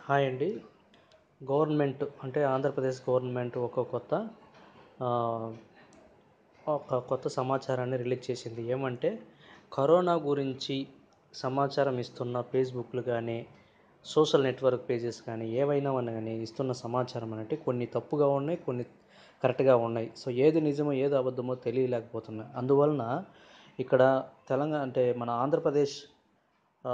hi అండి government అంటే Andhra Pradesh government ఒక కొత్త ఆ, ఒక కొత్త సమాచారాన్ని రిలీజ్ చేసింది ఏమంటే కరోనా గురించి సమాచారం ఇస్తున్న ఫేస్బుక్లు కానీ సోషల్ నెట్వర్క్ పేజెస్ కానీ ఏవైనా ఉన్నా కానీ ఇస్తున్న సమాచారం అంటే కొన్ని తప్పుగా ఉన్నాయి కొన్ని కరెక్ట్గా ఉన్నాయి సో ఏది నిజమో ఏది అబద్ధమో తెలియలేకపోతున్నాయి అందువలన ఇక్కడ తెలంగాణ అంటే మన ఆంధ్రప్రదేశ్ ఆ,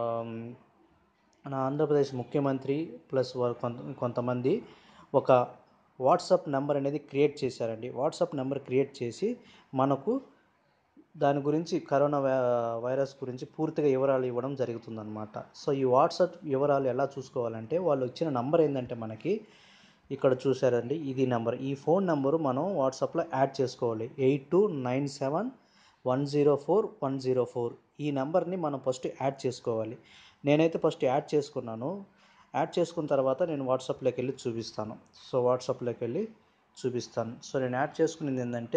మన ఆంధ్రప్రదేశ్ ముఖ్యమంత్రి ప్లస్ వారు కొంత కొంతమంది ఒక వాట్సాప్ నెంబర్ అనేది క్రియేట్ చేశారండి వాట్సాప్ నెంబర్ క్రియేట్ చేసి మనకు దాని గురించి కరోనా వై- వైరస్ గురించి పూర్తిగా వివరాలు ఇవ్వడం జరుగుతుందన్నమాట సో ఈ వాట్సాప్ వివరాలు ఎలా చూసుకోవాలంటే వాళ్ళు ఇచ్చిన నంబర్ ఏంటంటే మనకి ఇక్కడ చూసారండి ఇది నెంబర్ ఈ ఫోన్ నెంబరు మనం వాట్సాప్లో యాడ్ చేసుకోవాలి eight two nine seven one zero four one zero four ఈ నెంబర్ని మనం ఫస్ట్ యాడ్ చేసుకోవాలి నేనైతే ఫస్ట్ యాడ్ చేసుకున్నాను యాడ్ చేసుకున్న తర్వాత నేను వాట్సాప్లోకి వెళ్ళి చూపిస్తాను సో వాట్సాప్లోకి వెళ్ళి చూపిస్తాను సో నేను యాడ్ చేసుకునేది ఏంటంటే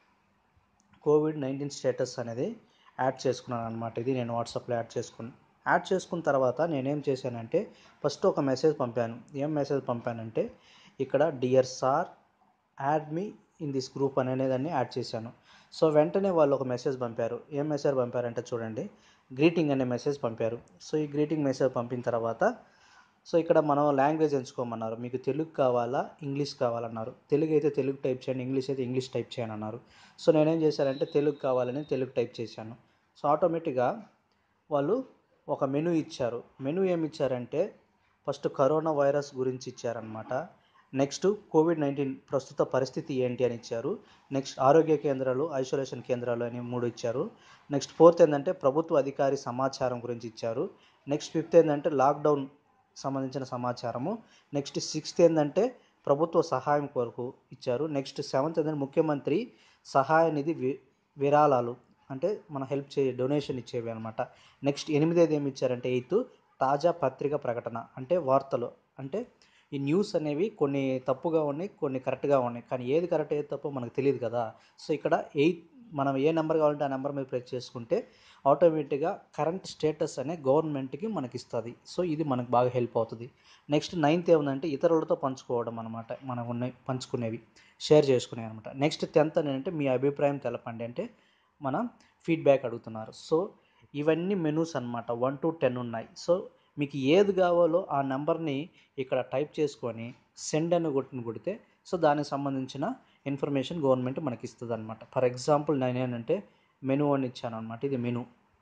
కోవిడ్ నైన్టీన్ స్టేటస్ అనేది యాడ్ చేసుకున్నాను అనమాట ఇది నేను వాట్సాప్లో యాడ్ చేసుకున్నాను యాడ్ చేసుకున్న తర్వాత నేనేం చేశానంటే ఫస్ట్ ఒక మెసేజ్ పంపాను ఏం మెసేజ్ పంపానంటే ఇక్కడ dear sir add me in this group అనే దాన్ని యాడ్ చేశాను సో వెంటనే వాళ్ళు ఒక మెసేజ్ పంపారు ఏం మెసేజ్ పంపారంటే చూడండి గ్రీటింగ్ అనే మెసేజ్ పంపారు సో ఈ గ్రీటింగ్ మెసేజ్ పంపిన తర్వాత సో ఇక్కడ మనం లాంగ్వేజ్ ఎంచుకోమన్నారు మీకు తెలుగు కావాలా ఇంగ్లీష్ కావాలన్నారు తెలుగు అయితే తెలుగు టైప్ చేయండి ఇంగ్లీష్ అయితే ఇంగ్లీష్ టైప్ చేయను అన్నారు సో నేనేం చేశానంటే తెలుగు కావాలని తెలుగు టైప్ చేశాను సో ఆటోమేటిక్గా వాళ్ళు ఒక మెనూ ఇచ్చారు మెనూ ఏమి ఇచ్చారంటే ఫస్ట్ కరోనా వైరస్ గురించి ఇచ్చారనమాట నెక్స్ట్ కోవిడ్ నైన్టీన్ ప్రస్తుత పరిస్థితి ఏంటి అని ఇచ్చారు నెక్స్ట్ ఆరోగ్య కేంద్రాలు ఐసోలేషన్ కేంద్రాలు అని మూడు ఇచ్చారు నెక్స్ట్ ఫోర్త్ ఏంటంటే ప్రభుత్వ అధికారి సమాచారం గురించి ఇచ్చారు నెక్స్ట్ ఫిఫ్త్ ఏంటంటే లాక్డౌన్ సంబంధించిన సమాచారము నెక్స్ట్ సిక్స్త్ ఏంటంటే ప్రభుత్వ సహాయం కొరకు ఇచ్చారు నెక్స్ట్ సెవెంత్ ఏంటంటే ముఖ్యమంత్రి సహాయ నిధి వి విరాళాలు అంటే మన హెల్ప్ చే డొనేషన్ ఇచ్చేవి అనమాట నెక్స్ట్ ఎనిమిదేది ఏమి ఇచ్చారంటే ఎయిత్ తాజా పత్రిక ప్రకటన అంటే వార్తలు అంటే ఈ న్యూస్ అనేవి కొన్ని తప్పుగా ఉన్నాయి కొన్ని కరెక్ట్గా ఉన్నాయి కానీ ఏది కరెక్ట్ ఏది తప్పు మనకు తెలియదు కదా సో ఇక్కడ ఎయిట్ మనం ఏ నెంబర్ కావాలంటే ఆ నెంబర్ మీద ప్రెస్ చేసుకుంటే ఆటోమేటిక్గా కరెంట్ స్టేటస్ అనే గవర్నమెంట్కి మనకి ఇస్తుంది సో ఇది మనకు బాగా హెల్ప్ అవుతుంది నెక్స్ట్ నైన్త్ ఏముందంటే ఇతరులతో పంచుకోవడం అనమాట మనకు ఉన్నాయి పంచుకునేవి షేర్ చేసుకునేవి అనమాట నెక్స్ట్ టెన్త్ అని అంటే మీ అభిప్రాయం తెలపండి అంటే మన ఫీడ్బ్యాక్ అడుగుతున్నారు సో ఇవన్నీ మెనూస్ అన్నమాట వన్ టు టెన్ ఉన్నాయి సో మీకు ఏది కావాలో ఆ నెంబర్ని ఇక్కడ టైప్ చేసుకొని సెండ్ అని కొట్టిన కొడితే సో దానికి సంబంధించిన ఇన్ఫర్మేషన్ గవర్నమెంట్ మనకి ఇస్తుంది అనమాట ఫర్ ఎగ్జాంపుల్ నేను ఏంటంటే మెనూ అని ఇచ్చాను అనమాట ఇది మెనూ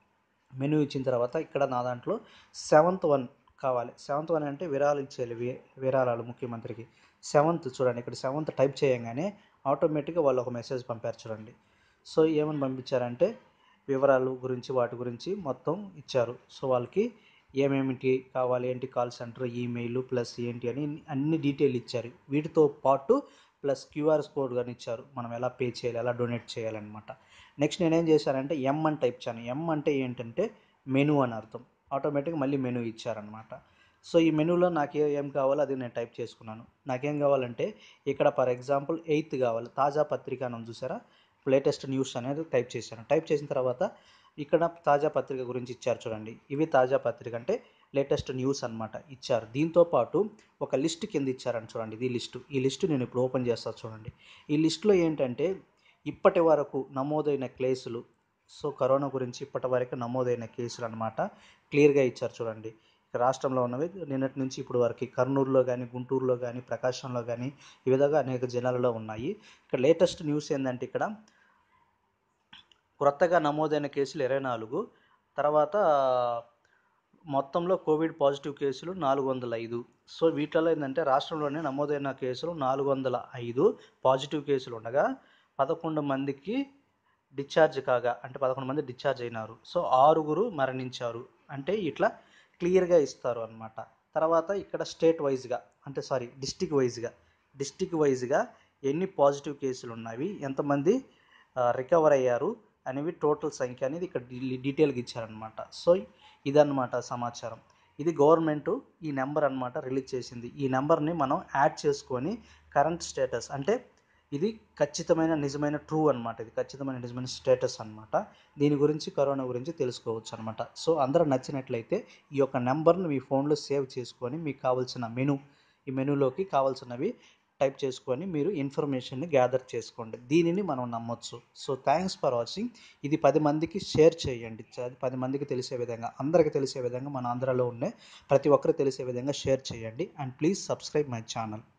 మెనూ ఇచ్చిన తర్వాత ఇక్కడ నా దాంట్లో సెవెంత్ వన్ కావాలి సెవెంత్ వన్ అంటే విరాళాలు ఇచ్చేయాలి వి- విరాళాలు ముఖ్యమంత్రికి సెవెంత్ చూడండి ఇక్కడ సెవెంత్ టైప్ చేయగానే ఆటోమేటిక్గా వాళ్ళు ఒక మెసేజ్ పంపారు చూడండి సో ఏమని పంపించారంటే వివరాలు గురించి వాటి గురించి మొత్తం ఇచ్చారు సో వాళ్ళకి ఏమేమిటి కావాలి ఏంటి కాల్ సెంటర్ ఈమెయిల్ ప్లస్ ఏంటి అని అన్ని డీటెయిల్ ఇచ్చారు వీటితో పాటు ప్లస్ క్యూఆర్ కోడ్ కానీ ఇచ్చారు మనం ఎలా పే చేయాలి ఎలా డొనేట్ చేయాలన్నమాట నెక్స్ట్ నేనేం చేశానంటే ఎం అని టైప్ చేశాను ఎం అంటే ఏంటంటే మెనూ అని అర్థం ఆటోమేటిక్గా మళ్ళీ మెనూ ఇచ్చారనమాట సో ఈ మెనూలో నాకు ఏ- ఏం కావాలో అది నేను టైప్ చేసుకున్నాను నాకేం కావాలంటే ఇక్కడ ఫర్ ఎగ్జాంపుల్ ఎయిత్ కావాలి తాజా పత్రిక అని ఉంది చూసారా లేటెస్ట్ న్యూస్ అనేది టైప్ చేశాను టైప్ చేసిన తర్వాత ఇక్కడ తాజా పత్రిక గురించి ఇచ్చారు చూడండి ఇవి తాజా పత్రిక అంటే లేటెస్ట్ న్యూస్ అన్నమాట ఇచ్చారు దీంతో పాటు ఒక లిస్ట్ కింద ఇచ్చారని చూడండి ఇది లిస్టు ఈ లిస్టు నేను ఇప్పుడు ఓపెన్ చేస్తాను చూడండి ఈ లిస్టులో ఏంటంటే ఇప్పటి వరకు నమోదైన కేసులు సో కరోనా గురించి ఇప్పటి వరకు నమోదైన కేసులు అనమాట క్లియర్గా ఇచ్చారు చూడండి ఇక రాష్ట్రంలో ఉన్నవి నిన్నటి నుంచి ఇప్పుడు వరకు కర్నూలులో కానీ గుంటూరులో కానీ ప్రకాశంలో కానీ ఈ విధంగా అనేక జిల్లాలలో ఉన్నాయి ఇక్కడ లేటెస్ట్ న్యూస్ ఏంటంటే ఇక్కడ క్రొత్తగా నమోదైన కేసులు ఇరవై నాలుగు తర్వాత మొత్తంలో కోవిడ్ పాజిటివ్ కేసులు నాలుగు వందల ఐదు సో వీటిలో ఏంటంటే రాష్ట్రంలోనే నమోదైన కేసులు నాలుగు వందల ఐదు పాజిటివ్ కేసులు ఉండగా పదకొండు మందికి డిశ్చార్జ్ కాగా అంటే పదకొండు మంది డిశ్చార్జ్ అయినారు సో ఆరుగురు మరణించారు అంటే ఇట్లా క్లియర్గా ఇస్తారు అన్నమాట తర్వాత ఇక్కడ స్టేట్ వైజ్గా అంటే సారీ డిస్టిక్ వైజ్గా డిస్టిక్ వైజ్గా ఎన్ని పాజిటివ్ కేసులు ఉన్నవి ఎంతమంది రికవర్ అయ్యారు అనేవి టోటల్ సంఖ్య అనేది ఇక్కడ డీ- డీటెయిల్గా ఇచ్చారనమాట సో ఇదన్నమాట సమాచారం ఇది గవర్నమెంట్ ఈ నెంబర్ అన్నమాట రిలీజ్ చేసింది ఈ నెంబర్ని మనం యాడ్ చేసుకొని కరెంట్ స్టేటస్ అంటే ఇది ఖచ్చితమైన నిజమైన ట్రూ అనమాట ఇది ఖచ్చితమైన నిజమైన స్టేటస్ అనమాట దీని గురించి కరోనా గురించి తెలుసుకోవచ్చు అనమాట సో అందరూ నచ్చినట్లయితే ఈ యొక్క నెంబర్ను మీ ఫోన్లో సేవ్ చేసుకొని మీకు కావాల్సిన మెను ఈ మెనూలోకి కావాల్సినవి టైప్ చేసుకొని మీరు ఇన్ఫర్మేషన్ని గ్యాదర్ చేసుకోండి దీనిని మనం నమ్మొచ్చు సో థ్యాంక్స్ ఫర్ వాచింగ్ ఇది పది మందికి షేర్ చేయండి చ- పది మందికి తెలిసే విధంగా అందరికీ తెలిసే విధంగా మన ఆంధ్రాలో ఉండే ప్రతి ఒక్కరికి తెలిసే విధంగా షేర్ చేయండి and please subscribe my channel